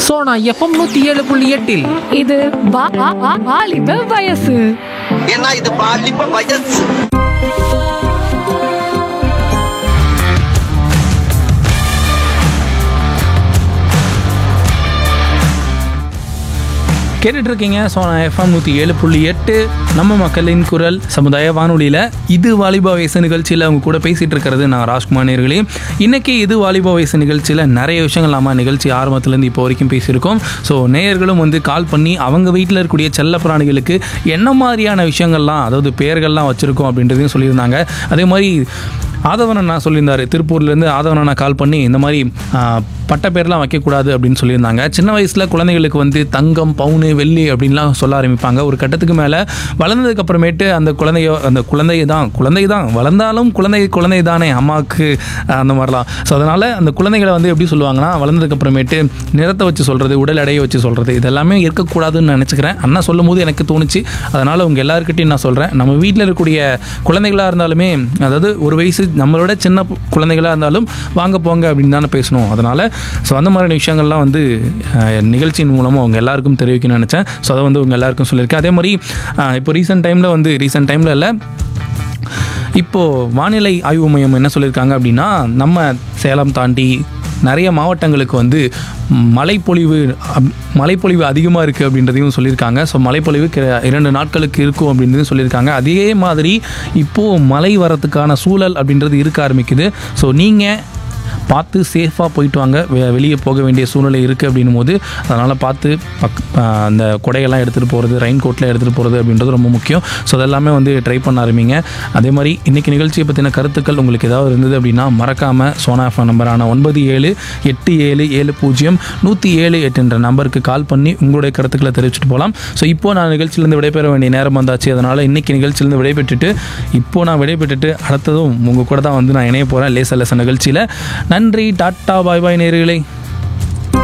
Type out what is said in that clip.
Sona FM நூத்தி ஏழு புள்ளி எட்டில் இது வா- வா- வா- வாலிப வயசு ஏன்னா இது பாலிப்ப வயசு கேட்டுட்டு இருக்கீங்க சோனா எஃப்எம் நூற்றி ஏழு புள்ளி எட்டு நம்ம மக்களின் குரல் சமுதாய வானொலியில் இது வாலிபா வயசு நிகழ்ச்சியில் அவங்க கூட பேசிகிட்டு இருக்கிறது நான் ராஜ்குமார் நேர்களே இன்றைக்கி இது வாலிபா வயசு நிகழ்ச்சியில் நிறைய விஷயங்கள் நம்ம நிகழ்ச்சி ஆரம்பத்துலேருந்து இப்போ வரைக்கும் பேசியிருக்கோம் ஸோ நேயர்களும் வந்து கால் பண்ணி அவங்க வீட்டில் இருக்கக்கூடிய செல்ல பிராணிகளுக்கு என்ன மாதிரியான விஷயங்கள்லாம் அதாவது பெயர்கள்லாம் வச்சுருக்கோம் அப்படின்றதையும் சொல்லியிருந்தாங்க அதே மாதிரி ஆதவன் அண்ணா சொல்லியிருந்தாரு திருப்பூர்லேருந்து ஆதவன் அண்ணா கால் பண்ணி இந்த மாதிரி ஆ, பட்ட பேர்லாம் வைக்கக்கூடாது அப்படின்னு சொல்லியிருந்தாங்க சின்ன வயசில் குழந்தைகளுக்கு வந்து தங்கம் பவுனு வெள்ளி அப்படின்லாம் சொல்ல ஆரம்பிப்பாங்க ஒரு கட்டத்துக்கு மேலே வளர்ந்ததுக்கு அப்புறமேட்டு அந்த குழந்தைய அந்த குழந்தை தான் குழந்தை தான் வளர்ந்தாலும் குழந்தை குழந்தை தானே அம்மாவுக்கு ஆ, அந்த மாதிரிலாம் ஸோ அதனால் அந்த குழந்தைகளை வந்து எப்படி சொல்லுவாங்கன்னா வளர்ந்ததுக்கு அப்புறமேட்டு நிறத்தை வச்சு சொல்கிறது உடல் எடையை வச்சு சொல்கிறது இதெல்லாமே இருக்கக்கூடாதுன்னு நினச்சிக்கிறேன் அண்ணா சொல்லும் போது எனக்கு தோணுச்சு அதனால் உங்கள் எல்லாருக்கிட்டையும் நான் சொல்கிறேன் நம்ம வீட்டில் இருக்கக்கூடிய குழந்தைகளாக இருந்தாலுமே அதாவது ஒரு வயசு நம்மளோட சின்ன குழந்தைகளாக இருந்தாலும் வாங்க போங்க அப்படின்னு தானே பேசணும் அதனால் ஸோ அந்த மாதிரியான விஷயங்கள்லாம் வந்து அஹ், நிகழ்ச்சியின் மூலமாக அவங்க எல்லாருக்கும் தெரிவிக்கணும்னு நினச்சேன் ஸோ அதை வந்து உங்கள் எல்லாருக்கும் சொல்லியிருக்கேன் அதே மாதிரி அஹ், இப்போ ரீசெண்ட் டைமில் வந்து ரீசெண்ட் டைமில் இல்லை இப்போது வானிலை ஆய்வு மையம் என்ன சொல்லியிருக்காங்க அப்படின்னா நம்ம சேலம் தாண்டி நிறைய மாவட்டங்களுக்கு வந்து மழைப்பொழிவு அப்- மழைப்பொழிவு அதிகமாக இருக்குது அப்படின்றதையும் சொல்லியிருக்காங்க ஸோ மழைப்பொழிவு கி- இரண்டு நாட்களுக்கு இருக்கும் அப்படின்றதையும் சொல்லியிருக்காங்க அதே மாதிரி இப்போது மழை வரத்துக்கான சூழல் அப்படின்றது இருக்க ஆரம்பிக்குது ஸோ நீங்கள் பார்த்து சேஃபாக போயிட்டு வாங்க வெ- வெளியே போக வேண்டிய சூழ்நிலை இருக்குது அப்படின்னும் போது அதனால் பார்த்து பக் ஆ, அந்த கொடையெல்லாம் எடுத்துகிட்டு போகிறது ரெயின் கோட்டில் எடுத்துகிட்டு போகிறது அப்படின்றது ரொம்ப முக்கியம் ஸோ அதெல்லாமே வந்து ட்ரை பண்ண ஆரம்பிங்க அதே மாதிரி இன்றைக்கி நிகழ்ச்சியை பற்றின கருத்துக்கள் உங்களுக்கு ஏதாவது இருந்தது அப்படின்னா மறக்காமல் சோனா எஃப்எம் நம்பரான ஒன்பது ஏழு எட்டு ஏழு ஏழு பூஜ்ஜியம் நூற்றி ஏழு எட்டு என்ற நம்பருக்கு கால் பண்ணி உங்களுடைய கருத்துக்களை தெரிவிச்சுட்டு போகலாம் ஸோ இப்போ நான் நிகழ்ச்சியிலேருந்து விடைபெற வேண்டிய நேரம் வந்தாச்சு அதனால் இன்றைக்கி நிகழ்ச்சியிலேருந்து விடைபெற்றுட்டு இப்போ நான் விடைபெற்றுட்டு அடுத்ததும் உங்கள் கூட தான் வந்து நான் இணைய போகிறேன் லேச லேச நிகழ்ச்சியில் நன்றி டாட்டா பாய் பாய் நேர்களே